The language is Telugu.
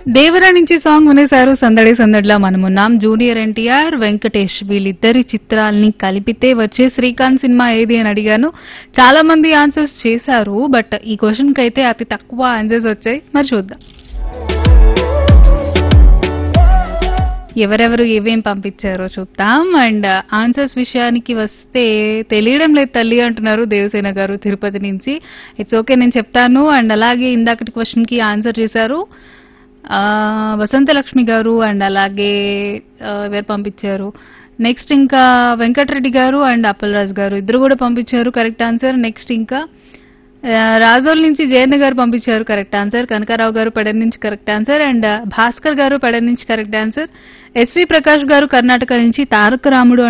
దేవరా నుంచి సాంగ్ వినేశారు సందడి సందడిలా మనమున్నాం జూనియర్ ఎన్టీఆర్ వెంకటేష్ వీళ్ళిద్దరి చిత్రాల్ని కలిపితే వచ్చే శ్రీకాంత్ సినిమా ఏది అని అడిగాను చాలా మంది ఆన్సర్స్ చేశారు బట్ ఈ క్వశ్చన్ కి అయితే అతి తక్కువ ఆన్సర్స్ వచ్చాయి మరి చూద్దాం ఎవరెవరు ఏవేం పంపించారో చూద్దాం అండ్ ఆన్సర్స్ విషయానికి వస్తే తెలియడం లేదు తల్లి అంటున్నారు దేవసేన గారు తిరుపతి నుంచి ఇట్స్ ఓకే నేను చెప్తాను అండ్ అలాగే ఇందాకటి క్వశ్చన్ కి ఆన్సర్ చేశారు ఆ, వసంతలక్ష్మి గారు అండ్ అలాగే ఆ, ఎవరు పంపించారు నెక్స్ట్ ఇంకా వెంకటరెడ్డి గారు అండ్ అప్పలరాజు గారు ఇద్దరు కూడా పంపించారు కరెక్ట్ ఆన్సర్ నెక్స్ట్ ఇంకా ఆ, రాజోల్ నుంచి జయన్న గారు పంపించారు కరెక్ట్ ఆన్సర్ కనకారావు గారు పెడన్ నుంచి కరెక్ట్ ఆన్సర్ అండ్ భాస్కర్ గారు పెడన్ నుంచి కరెక్ట్ ఆన్సర్ ఎస్వి ప్రకాష్ గారు కర్ణాటక నుంచి తారక రాముడు